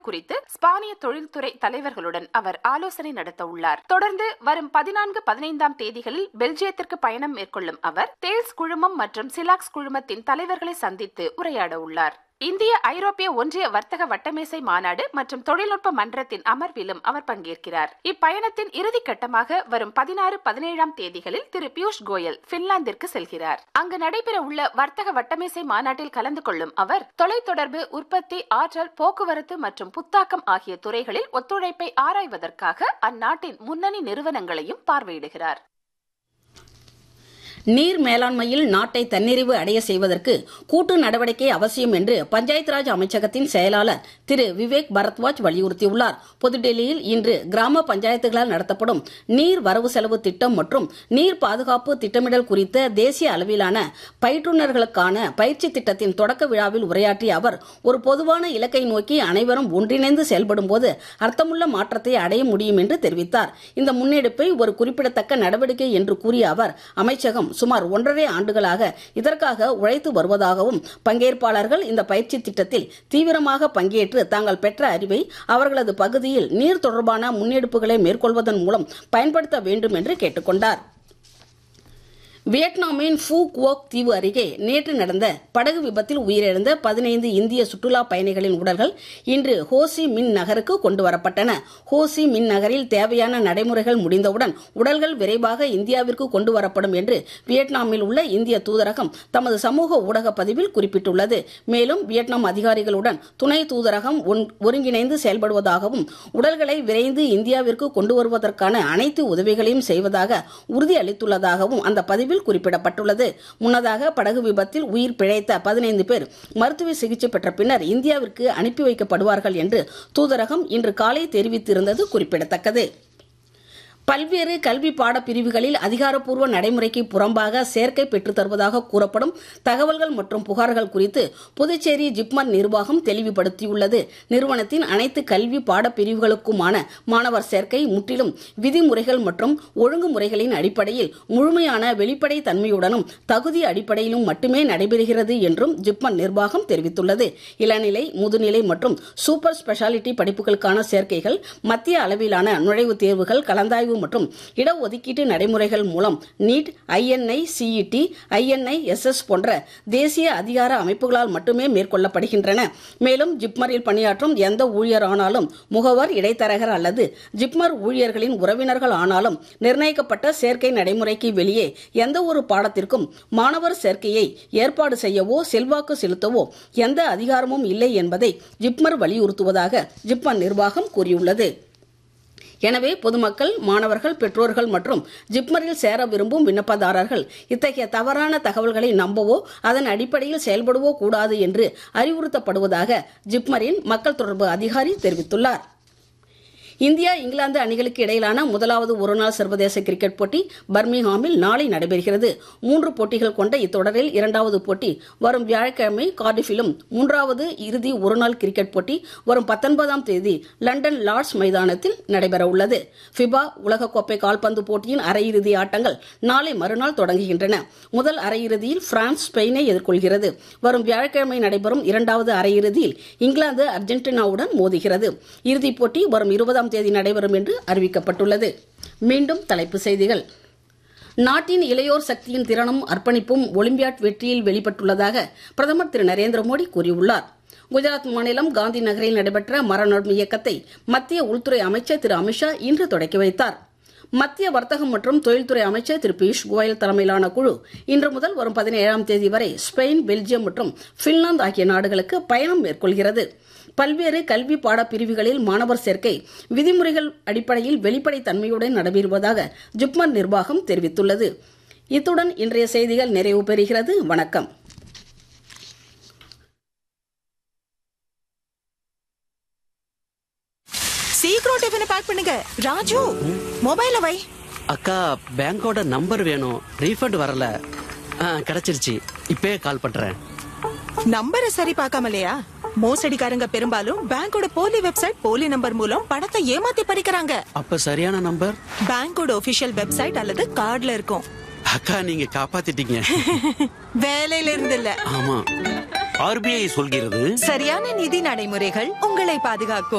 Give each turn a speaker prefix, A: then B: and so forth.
A: குறித்து ஸ்பானிய தொழில்துறை தலைவர்களுடன் அவர் ஆலோசனை நடத்த உள்ளார் தொடர்ந்து வரும் பதினான்கு பதினைந்தாம் தேதிகளில் பெல்ஜியத்திற்கு பயணம் மேற்கொள்ளும் அவர் தேல்ஸ் குழுமம் மற்றும் சிலாக்ஸ் குழுமத்தின் தலைவர்களை சந்தித்து உரையாட உள்ளார் இந்திய ஐரோப்பிய ஒன்றிய வர்த்தக வட்டமேசை மாநாடு மற்றும் தொழில்நுட்ப மன்றத்தின் அமர்விலும் அவர் பங்கேற்கிறார் இப்பயணத்தின் இறுதி கட்டமாக வரும் பதினாறு பதினேழாம் தேதிகளில் திரு பியூஷ் கோயல் பின்லாந்திற்கு செல்கிறார் அங்கு நடைபெற உள்ள வர்த்தக வட்டமேசை மாநாட்டில் கலந்து கொள்ளும் அவர் தொலைத்தொடர்பு உற்பத்தி ஆற்றல் போக்குவரத்து மற்றும் புத்தாக்கம் ஆகிய துறைகளில் ஒத்துழைப்பை ஆராய்வதற்காக அந்நாட்டின் முன்னணி நிறுவனங்களையும் பார்வையிடுகிறார்
B: நீர் மேலாண்மையில் நாட்டை தன்னிறைவு அடைய செய்வதற்கு கூட்டு நடவடிக்கை அவசியம் என்று பஞ்சாயத் ராஜ் அமைச்சகத்தின் செயலாளர் திரு விவேக் பரத்வாஜ் வலியுறுத்தியுள்ளார் புதுடெல்லியில் இன்று கிராம பஞ்சாயத்துகளால் நடத்தப்படும் நீர் வரவு செலவு திட்டம் மற்றும் நீர் பாதுகாப்பு திட்டமிடல் குறித்த தேசிய அளவிலான பயிற்றுநர்களுக்கான பயிற்சி திட்டத்தின் தொடக்க விழாவில் உரையாற்றிய அவர் ஒரு பொதுவான இலக்கை நோக்கி அனைவரும் ஒன்றிணைந்து செயல்படும் போது அர்த்தமுள்ள மாற்றத்தை அடைய முடியும் என்று தெரிவித்தார் இந்த முன்னெடுப்பை ஒரு குறிப்பிடத்தக்க நடவடிக்கை என்று கூறிய அவர் அமைச்சகம் சுமார் ஒன்றரை ஆண்டுகளாக இதற்காக உழைத்து வருவதாகவும் பங்கேற்பாளர்கள் இந்த பயிற்சி திட்டத்தில் தீவிரமாக பங்கேற்று தாங்கள் பெற்ற அறிவை அவர்களது பகுதியில் நீர் தொடர்பான முன்னெடுப்புகளை மேற்கொள்வதன் மூலம் பயன்படுத்த வேண்டும் என்று கேட்டுக்கொண்டார் வியட்நாமின் ஃபூ குவோக் தீவு அருகே நேற்று நடந்த படகு விபத்தில் உயிரிழந்த பதினைந்து இந்திய சுற்றுலா பயணிகளின் உடல்கள் இன்று ஹோசி மின் நகருக்கு கொண்டு வரப்பட்டன ஹோசி மின் நகரில் தேவையான நடைமுறைகள் முடிந்தவுடன் உடல்கள் விரைவாக இந்தியாவிற்கு கொண்டு வரப்படும் என்று வியட்நாமில் உள்ள இந்திய தூதரகம் தமது சமூக ஊடக பதிவில் குறிப்பிட்டுள்ளது மேலும் வியட்நாம் அதிகாரிகளுடன் துணை தூதரகம் ஒருங்கிணைந்து செயல்படுவதாகவும் உடல்களை விரைந்து இந்தியாவிற்கு கொண்டு வருவதற்கான அனைத்து உதவிகளையும் செய்வதாக உறுதியளித்துள்ளதாகவும் அந்த பதிவில் பதிவில் குறிப்பிடப்பட்டுள்ளது முன்னதாக படகு விபத்தில் உயிர் பிழைத்த பதினைந்து பேர் மருத்துவ சிகிச்சை பெற்ற பின்னர் இந்தியாவிற்கு அனுப்பி வைக்கப்படுவார்கள் என்று தூதரகம் இன்று காலை தெரிவித்திருந்தது குறிப்பிடத்தக்கது பல்வேறு கல்வி பாட பிரிவுகளில் அதிகாரப்பூர்வ நடைமுறைக்கு புறம்பாக சேர்க்கை பெற்றுத் தருவதாக கூறப்படும் தகவல்கள் மற்றும் புகார்கள் குறித்து புதுச்சேரி ஜிப்மர் நிர்வாகம் தெளிவுபடுத்தியுள்ளது நிறுவனத்தின் அனைத்து கல்வி பாட பிரிவுகளுக்குமான மாணவர் சேர்க்கை முற்றிலும் விதிமுறைகள் மற்றும் ஒழுங்குமுறைகளின் அடிப்படையில் முழுமையான வெளிப்படை தன்மையுடனும் தகுதி அடிப்படையிலும் மட்டுமே நடைபெறுகிறது என்றும் ஜிப்மர் நிர்வாகம் தெரிவித்துள்ளது இளநிலை முதுநிலை மற்றும் சூப்பர் ஸ்பெஷாலிட்டி படிப்புகளுக்கான சேர்க்கைகள் மத்திய அளவிலான நுழைவுத் தேர்வுகள் கலந்தாய்வு மற்றும் இடஒதுக்கீட்டு நடைமுறைகள் மூலம் NEET INI CET INI SS போன்ற தேசிய அதிகார அமைப்புகளால் மட்டுமே மேற்கொள்ளப்படுகின்றன மேலும் ஜிப்மரில் பணியாற்றும் எந்த ஊழியர் ஆனாலும் முகவர் இடைத்தரகர் அல்லது ஜிப்மர் ஊழியர்களின் உறவினர்கள் ஆனாலும் நிர்ணயிக்கப்பட்ட சேர்க்கை நடைமுறைக்கு வெளியே எந்த ஒரு பாடத்திற்கும் மாணவர் சேர்க்கையை ஏற்பாடு செய்யவோ செல்வாக்கு செலுத்தவோ எந்த அதிகாரமும் இல்லை என்பதை ஜிப்மர் வலியுறுத்துவதாக ஜிப்மர் நிர்வாகம் கூறியுள்ளது எனவே பொதுமக்கள் மாணவர்கள் பெற்றோர்கள் மற்றும் ஜிப்மரில் சேர விரும்பும் விண்ணப்பதாரர்கள் இத்தகைய தவறான தகவல்களை நம்பவோ அதன் அடிப்படையில் செயல்படுவோ கூடாது என்று அறிவுறுத்தப்படுவதாக ஜிப்மரின் மக்கள் தொடர்பு அதிகாரி தெரிவித்துள்ளார் இந்தியா இங்கிலாந்து அணிகளுக்கு இடையிலான முதலாவது ஒருநாள் சர்வதேச கிரிக்கெட் போட்டி பர்மிங்ஹாமில் நாளை நடைபெறுகிறது மூன்று போட்டிகள் கொண்ட இத்தொடரில் இரண்டாவது போட்டி வரும் வியாழக்கிழமை கார்டிஃபிலும் மூன்றாவது இறுதி ஒருநாள் கிரிக்கெட் போட்டி வரும் பத்தொன்பதாம் தேதி லண்டன் லார்ட்ஸ் மைதானத்தில் நடைபெறவுள்ளது ஃபிபா உலகக்கோப்பை கால்பந்து போட்டியின் அரையிறுதி ஆட்டங்கள் நாளை மறுநாள் தொடங்குகின்றன முதல் அரையிறுதியில் பிரான்ஸ் ஸ்பெயினை எதிர்கொள்கிறது வரும் வியாழக்கிழமை நடைபெறும் இரண்டாவது அரையிறுதியில் இங்கிலாந்து அர்ஜென்டினாவுடன் மோதுகிறது இறுதிப் போட்டி வரும் இருபதாம் தேதி நடைபெறும் என்று அறிவிக்கப்பட்டுள்ளது மீண்டும் தலைப்புச் செய்திகள் நாட்டின் இளையோர் சக்தியின் திறனும் அர்ப்பணிப்பும் ஒலிம்பியாட் வெற்றியில் வெளிப்பட்டுள்ளதாக பிரதமர் திரு நரேந்திர மோடி கூறியுள்ளார் குஜராத் மாநிலம் காந்தி நகரில் நடைபெற்ற மரநடும் இயக்கத்தை மத்திய உள்துறை அமைச்சர் திரு அமித்ஷா இன்று தொடக்கி வைத்தார் மத்திய வர்த்தகம் மற்றும் தொழில்துறை அமைச்சர் திரு பியூஷ் கோயல் தலைமையிலான குழு இன்று முதல் வரும் பதினேழாம் தேதி வரை ஸ்பெயின் பெல்ஜியம் மற்றும் பின்லாந்து ஆகிய நாடுகளுக்கு பயணம் மேற்கொள்கிறது பல்வேறு கல்வி பாடப்பிரிவுகளில் மாணவர் சேர்க்கை விதிமுறைகள் அடிப்படையில் வெளிப்படை தன்மையுடன் நடைபெறுவதாக ஜிப்மர் நிர்வாகம் தெரிவித்துள்ளது இத்துடன் இன்றைய செய்திகள் நிறைவு பெறுகிறது வணக்கம்
C: சீக்கிரம் டிஃபனை பேக் பண்ணுங்க ராஜு மொபைல வை
D: அக்கா பேங்கோட நம்பர் வேணும் ரீஃபண்ட் வரல ஆ, கிடைச்சிருச்சு இப்பயே கால் பண்றேன்
C: நம்பரை சரி பார்க்காமலையா மோசடிக்காரங்க பெரும்பாலும் பேங்கோட போலி வெப்சைட் போலி நம்பர் மூலம் பணத்தை ஏமாத்தி பறிக்கிறாங்க
D: அப்ப சரியான நம்பர்
C: பேங்கோட ஒபிஷியல் வெப்சைட் அல்லது கார்டுல இருக்கும்
D: அக்கா நீங்க காப்பாத்திட்டீங்க
C: வேலையில இருந்து இல்ல
D: ஆமா
E: ஆர்பிஐ சொல்கிறது
C: சரியான நிதி நடைமுறைகள் உங்களை பாதுகாக்கும்